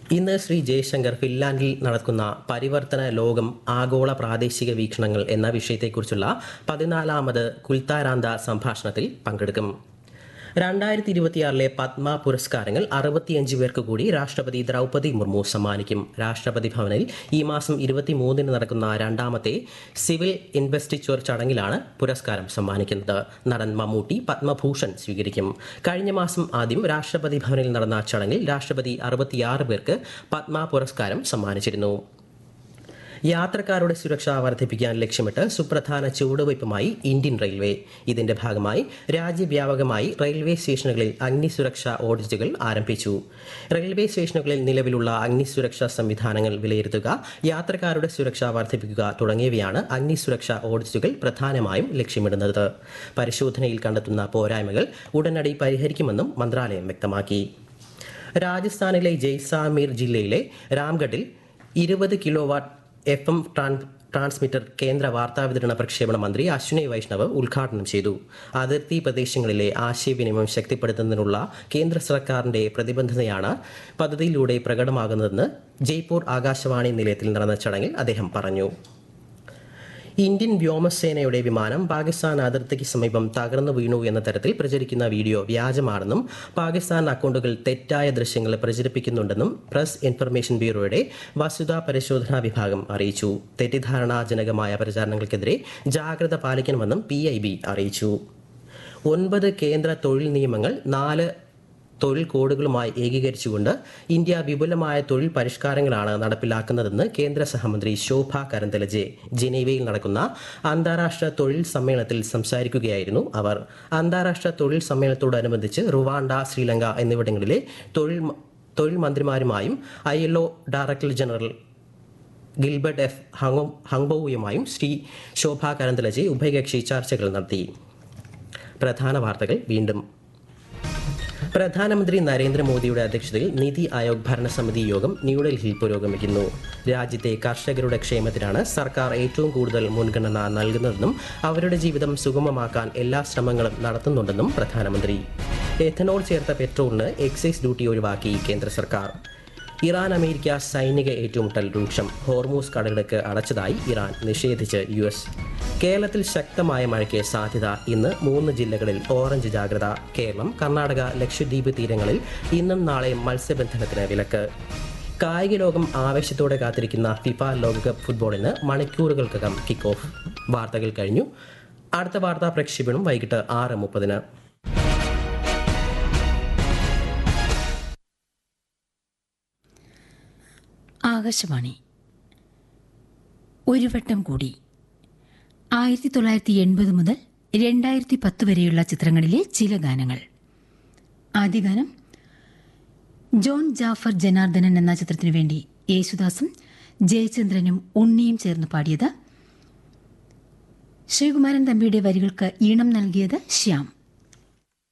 ഇന്ന് ശ്രീ ജയശങ്കർ ഫിൻലാൻഡിൽ നടക്കുന്ന പരിവർത്തന ലോകം ആഗോള പ്രാദേശിക വീക്ഷണങ്ങൾ എന്ന വിഷയത്തെക്കുറിച്ചുള്ള പതിനാലാമത് കുൽത്താരാന്ത സംഭാഷണത്തിൽ പങ്കെടുക്കും രണ്ടായിരത്തി ഇരുപത്തിയാറിലെ പത്മ പുരസ്കാരങ്ങൾ അറുപത്തിയഞ്ച് പേർക്ക് കൂടി രാഷ്ട്രപതി ദ്രൗപദി മുർമു സമ്മാനിക്കും രാഷ്ട്രപതി ഭവനിൽ ഈ മാസം ഇരുപത്തിമൂന്നിന് നടക്കുന്ന രണ്ടാമത്തെ സിവിൽ ഇൻവെസ്റ്റിച്വർ ചടങ്ങിലാണ് പുരസ്കാരം സമ്മാനിക്കുന്നത് നടൻ മമ്മൂട്ടി പത്മഭൂഷൺ സ്വീകരിക്കും കഴിഞ്ഞ മാസം ആദ്യം രാഷ്ട്രപതി ഭവനിൽ നടന്ന ചടങ്ങിൽ രാഷ്ട്രപതി അറുപത്തിയാറ് പേർക്ക് പത്മ പുരസ്കാരം സമ്മാനിച്ചിരുന്നു യാത്രക്കാരുടെ സുരക്ഷ വർദ്ധിപ്പിക്കാൻ ലക്ഷ്യമിട്ട് സുപ്രധാന ചുവടുവയ്പുമായി ഇന്ത്യൻ റെയിൽവേ ഇതിന്റെ ഭാഗമായി രാജ്യവ്യാപകമായി റെയിൽവേ സ്റ്റേഷനുകളിൽ അഗ്നിസുരക്ഷാ ഓഡിറ്റുകൾ ആരംഭിച്ചു റെയിൽവേ സ്റ്റേഷനുകളിൽ നിലവിലുള്ള അഗ്നിസുരക്ഷാ സംവിധാനങ്ങൾ വിലയിരുത്തുക യാത്രക്കാരുടെ സുരക്ഷ വർദ്ധിപ്പിക്കുക തുടങ്ങിയവയാണ് അഗ്നിസുരക്ഷാ ഓഡിറ്റുകൾ പ്രധാനമായും ലക്ഷ്യമിടുന്നത് പരിശോധനയിൽ കണ്ടെത്തുന്ന പോരായ്മകൾ ഉടനടി പരിഹരിക്കുമെന്നും മന്ത്രാലയം വ്യക്തമാക്കി രാജസ്ഥാനിലെ ജയ്സാമീർ ജില്ലയിലെ രാംഗഡിൽ ഇരുപത് kilo watt F M transmitter കേന്ദ്ര വാർത്താവിതരണ പ്രക്ഷേപണ മന്ത്രി അശ്വിനി വൈഷ്ണവ് ഉദ്ഘാടനം ചെയ്തു അതിർത്തി പ്രദേശങ്ങളിലെ ആശയവിനിമയം ശക്തിപ്പെടുത്തുന്നതിനുള്ള കേന്ദ്ര സർക്കാരിന്റെ പ്രതിബദ്ധതയാണ് പദ്ധതിയിലൂടെ പ്രകടമാകുന്നതെന്ന് ജയ്പൂർ ആകാശവാണി നിലയത്തിൽ നടന്ന ചടങ്ങിൽ അദ്ദേഹം പറഞ്ഞു ഇന്ത്യൻ വ്യോമസേനയുടെ വിമാനം പാകിസ്ഥാൻ അതിർത്തിക്ക് സമീപം തകർന്നു വീണു എന്ന തരത്തിൽ പ്രചരിക്കുന്ന വീഡിയോ വ്യാജമാണെന്നും പാകിസ്ഥാൻ അക്കൗണ്ടുകൾ തെറ്റായ ദൃശ്യങ്ങൾ പ്രചരിപ്പിക്കുന്നുണ്ടെന്നും പ്രസ് ഇൻഫർമേഷൻ ബ്യൂറോയുടെ വസ്തുതാ പരിശോധനാ വിഭാഗം അറിയിച്ചു തെറ്റിദ്ധാരണാജനകമായ പ്രചാരണങ്ങൾക്കെതിരെ ജാഗ്രത പാലിക്കണമെന്നും പി അറിയിച്ചു ഒൻപത് കേന്ദ്ര തൊഴിൽ നിയമങ്ങൾ നാല് തൊഴിൽ കോഡുകളുമായി ഏകീകരിച്ചുകൊണ്ട് ഇന്ത്യ വിപുലമായ തൊഴിൽ പരിഷ്കാരങ്ങളാണ് നടപ്പിലാക്കുന്നതെന്ന് കേന്ദ്ര സഹമന്ത്രി ശോഭ കരന്തലജെ ജനീവയിൽ നടക്കുന്ന അന്താരാഷ്ട്ര തൊഴിൽ സമ്മേളനത്തിൽ സംസാരിക്കുകയായിരുന്നു അവർ അന്താരാഷ്ട്ര തൊഴിൽ സമ്മേളനത്തോടനുബന്ധിച്ച് റുവാണ്ട ശ്രീലങ്ക എന്നിവിടങ്ങളിലെ തൊഴിൽ തൊഴിൽ മന്ത്രിമാരുമായും I L O director general Gilbert F ഹങ്ങോ ഹങ്ബോവുമായും ശ്രീ ശോഭ കരന്തലജെ ഉഭയകക്ഷി ചർച്ചകൾ നടത്തി പ്രധാന വാർത്തകൾ വീണ്ടും പ്രധാനമന്ത്രി നരേന്ദ്രമോദിയുടെ അധ്യക്ഷതയിൽ നിതി ആയോഗ് ഭരണസമിതി യോഗം ന്യൂഡൽഹിയിൽ പുരോഗമിക്കുന്നു രാജ്യത്തെ കർഷകരുടെ ക്ഷേമത്തിനാണ് സർക്കാർ ഏറ്റവും കൂടുതൽ മുൻഗണന നൽകുന്നതെന്നും അവരുടെ ജീവിതം സുഗമമാക്കാൻ എല്ലാ ശ്രമങ്ങളും നടത്തുന്നുണ്ടെന്നും പ്രധാനമന്ത്രി എഥനോൾ ചേർത്ത പെട്രോളിന് എക്സൈസ് ഡ്യൂട്ടി ഒഴിവാക്കി കേന്ദ്ര സർക്കാർ ഇറാൻ അമേരിക്ക സൈനിക ഏറ്റുമുട്ടൽ രൂക്ഷം ഹോർമൂസ് കടലിടുക്ക് അടച്ചതായി ഇറാൻ നിഷേധിച്ച് യു എസ് കേരളത്തിൽ ശക്തമായ മഴയ്ക്ക് സാധ്യത ഇന്ന് മൂന്ന് ജില്ലകളിൽ ഓറഞ്ച് ജാഗ്രത കേരളം കർണാടക ലക്ഷദ്വീപ് തീരങ്ങളിൽ ഇന്നും നാളെയും മത്സ്യബന്ധനത്തിന് വിലക്ക് കായിക ലോകം ആവേശത്തോടെ കാത്തിരിക്കുന്ന ഫിഫ ലോകകപ്പ് ഫുട്ബോളിന് മണിക്കൂറുകൾക്കകം കിക്ക് ഓഫ് വാർത്തകൾ കഴിഞ്ഞു അടുത്ത വാർത്താ പ്രക്ഷേപണം വൈകിട്ട് ആറ് മുപ്പതിന് ആകാശവാണി ഒരു വട്ടം കൂടി ആയിരത്തി തൊള്ളായിരത്തി എൺപത് മുതൽ രണ്ടായിരത്തി പത്ത് വരെയുള്ള ചിത്രങ്ങളിലെ ചില ഗാനങ്ങൾ ആദ്യ ഗാനം ജോൺ ജാഫർ ജനാർദ്ദനൻ എന്ന ചിത്രത്തിനു വേണ്ടി യേശുദാസും ജയചന്ദ്രനും ഉണ്ണിയും ചേർന്ന് പാടിയത് ശ്രീകുമാരൻ തമ്പിയുടെ വരികൾക്ക് ഈണം നൽകിയത് ശ്യാം